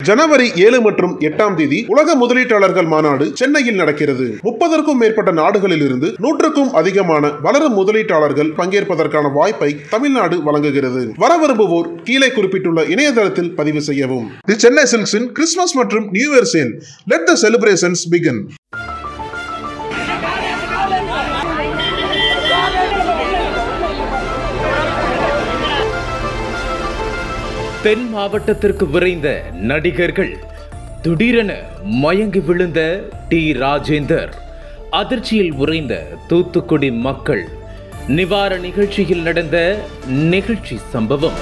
ஜனவரி ஏழு மற்றும் எட்டாம் தேதி உலக முதலீட்டாளர்கள் மாநாடு சென்னையில் நடக்கிறது முப்பதற்கும் மேற்பட்ட நாடுகளில் இருந்து நூற்றுக்கும் அதிகமான வளரும் முதலீட்டாளர்கள் பங்கேற்பதற்கான வாய்ப்பை தமிழ்நாடு வழங்குகிறது வர விரும்புவோர் கீழே குறிப்பிட்டுள்ள இணையதளத்தில் பதிவு செய்யவும் தி சென்னை சில்க்ஸின் கிறிஸ்துமஸ் மற்றும் new year sale let the celebrations begin தென் மாவட்டத்திற்கு விரைந்த நடிகர்கள் திடீரென மயங்கி விழுந்த டி ராஜேந்தர் அதிர்ச்சியில் உறைந்த தூத்துக்குடி மக்கள் நிவார நிகழ்ச்சியில் நடந்த நிகழ்ச்சி சம்பவம்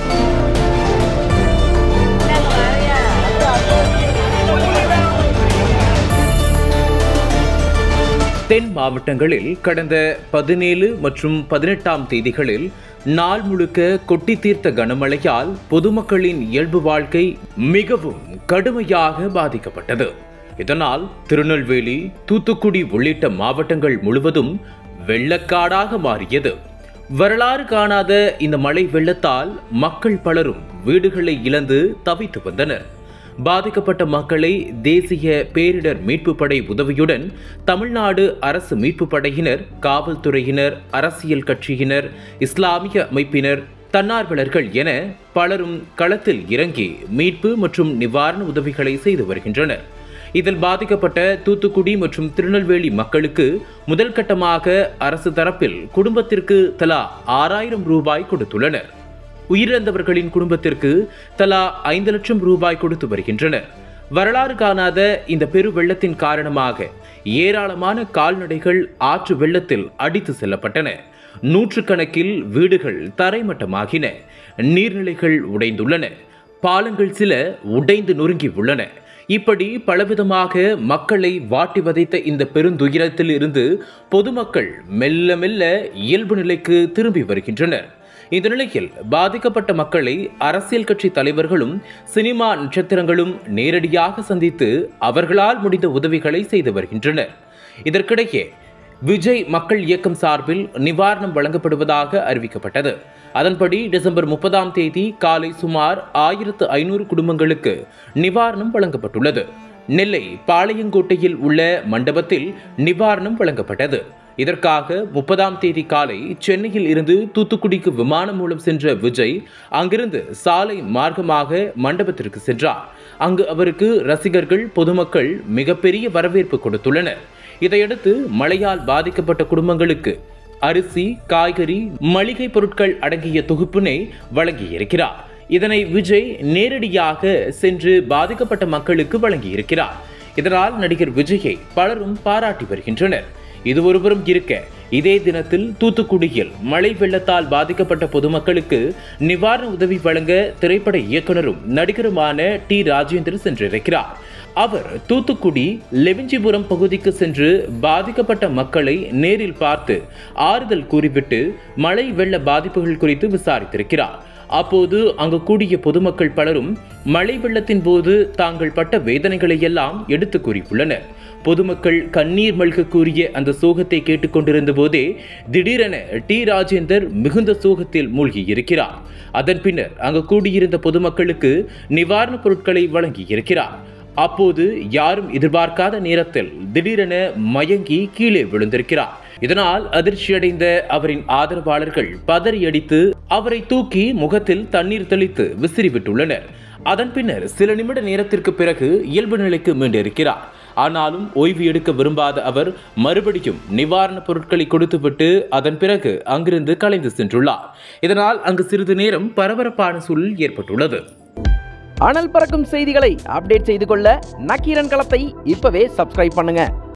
தென் மாவட்டங்களில் கடந்த பதினேழு மற்றும் பதினெட்டாம் தேதிகளில் நாள் முழுக்க கொட்டி தீர்த்த கனமழையால் பொதுமக்களின் இயல்பு வாழ்க்கை மிகவும் கடுமையாக பாதிக்கப்பட்டது இதனால் திருநெல்வேலி தூத்துக்குடி உள்ளிட்ட மாவட்டங்கள் முழுவதும் வெள்ளக்காடாக மாறியது வரலாறு காணாத இந்த மழை வெள்ளத்தால் மக்கள் பலரும் வீடுகளை இழந்து தவித்து வந்தனர் பாதிக்கப்பட்ட மக்களை தேசிய பேரிடர் மீட்பு படை உதவியுடன் தமிழ்நாடு அரசு மீட்பு படையினர் காவல்துறையினர் அரசியல் கட்சியினர் இஸ்லாமிய அமைப்பினர் தன்னார்வலர்கள் என பலரும் களத்தில் இறங்கி மீட்பு மற்றும் நிவாரண உதவிகளை செய்து வருகின்றனர் இதில் பாதிக்கப்பட்ட தூத்துக்குடி மற்றும் திருநெல்வேலி மக்களுக்கு முதல் கட்டமாக அரசு தரப்பில் குடும்பத்திற்கு தலா ஆறாயிரம் ரூபாய் கொடுத்துள்ளனர் உயிரிழந்தவர்களின் குடும்பத்திற்கு தலா ஐந்து லட்சம் ரூபாய் கொடுத்து வருகின்றனர் வரலாறு காணாத இந்த பெரு வெள்ளத்தின் காரணமாக ஏராளமான கால்நடைகள் ஆற்று வெள்ளத்தில் அடித்து செல்லப்பட்டன நூற்றுக்கணக்கில் வீடுகள் தரைமட்டமாகின நீர்நிலைகள் உடைந்துள்ளன பாலங்கள் சில உடைந்து நொறுங்கி உள்ளன இப்படி பலவிதமாக மக்களை வாட்டி வதைத்த இந்த பெருந்துயரத்தில் இருந்து பொதுமக்கள் மெல்ல மெல்ல இயல்பு நிலைக்கு திரும்பி வருகின்றனர் இந்த நிலையில் பாதிக்கப்பட்ட மக்களை அரசியல் கட்சி தலைவர்களும் சினிமா நட்சத்திரங்களும் நேரடியாக சந்தித்து அவர்களால் முடிந்த உதவிகளை செய்து வருகின்றனர் இதற்கிடையே விஜய் மக்கள் இயக்கம் சார்பில் நிவாரணம் வழங்கப்படுவதாக அறிவிக்கப்பட்டது அதன்படி டிசம்பர் முப்பதாம் தேதி காலை சுமார் ஆயிரத்து ஐநூறு குடும்பங்களுக்கு நிவாரணம் வழங்கப்பட்டுள்ளது நெல்லை பாளையங்கோட்டையில் உள்ள மண்டபத்தில் நிவாரணம் வழங்கப்பட்டது இதற்காக முப்பதாம் தேதி காலை சென்னையில் இருந்து தூத்துக்குடிக்கு விமானம் மூலம் சென்ற விஜய் அங்கிருந்து சாலை மார்க்கமாக மண்டபத்திற்கு சென்றார் அங்கு அவருக்கு ரசிகர்கள் பொதுமக்கள் மிகப்பெரிய வரவேற்பு கொடுத்துள்ளனர் இதையடுத்து மழையால் பாதிக்கப்பட்ட குடும்பங்களுக்கு அரிசி காய்கறி மளிகை பொருட்கள் அடங்கிய தொகுப்பினை வழங்கியிருக்கிறார் இதனை விஜய் நேரடியாக சென்று பாதிக்கப்பட்ட மக்களுக்கு வழங்கியிருக்கிறார் இதனால் நடிகர் விஜயை பலரும் பாராட்டி வருகின்றனர் இது ஒருபுறம் இருக்க இதே தினத்தில் தூத்துக்குடியில் மழை வெள்ளத்தால் பாதிக்கப்பட்ட பொதுமக்களுக்கு நிவாரண உதவி வழங்க திரைப்பட இயக்குனரும் நடிகருமான டி ராஜேந்தர் சென்றிருக்கிறார் அவர் தூத்துக்குடி லெவிஞ்சிபுரம் பகுதிக்கு சென்று பாதிக்கப்பட்ட மக்களை நேரில் பார்த்து ஆறுதல் கூறிவிட்டு மழை வெள்ள பாதிப்புகள் குறித்து விசாரித்திருக்கிறார் அப்போது அங்கு கூடிய பொதுமக்கள் பலரும் மழை வெள்ளத்தின் போது தாங்கள் பட்ட வேதனைகளை எல்லாம் எடுத்து கூறியுள்ளனர் பொதுமக்கள் கண்ணீர் மல்க கூறிய அந்த சோகத்தை கேட்டுக்கொண்டிருந்த போதே திடீரென டி ராஜேந்தர் மிகுந்த சோகத்தில் மூழ்கி இருக்கிறார் அதன் பின்னர் அங்கு கூடியிருந்த பொதுமக்களுக்கு நிவாரணப் பொருட்களை வழங்கி இருக்கிறார் அப்போது யாரும் எதிர்பார்க்காத நேரத்தில் திடீரென மயங்கி கீழே விழுந்திருக்கிறார் இதனால் அதிர்ச்சியடைந்த அவரின் ஆதரவாளர்கள் பதறியடித்து அவரை தூக்கி முகத்தில் தண்ணீர் தெளித்து விசிறிவிட்டுள்ளனர் அதன் பின்னர் சில நிமிட நேரத்திற்கு பிறகு இயல்பு நிலைக்கு மீண்டிருக்கிறார் ஆனாலும் ஓய்வு எடுக்க விரும்பாத அவர் மறுபடியும் நிவாரணப் பொருட்களை கொடுத்துவிட்டு அதன் பிறகு அங்கிருந்து கலைந்து சென்றுள்ளார் இதனால் அங்கு சிறிது நேரம் பரபரப்பான சூழல் ஏற்பட்டுள்ளது அனல் பறக்கும் செய்திகளை அப்டேட் செய்து கொள்ள நக்கீரன் களத்தை இப்பவே சப்ஸ்கிரைப் பண்ணுங்க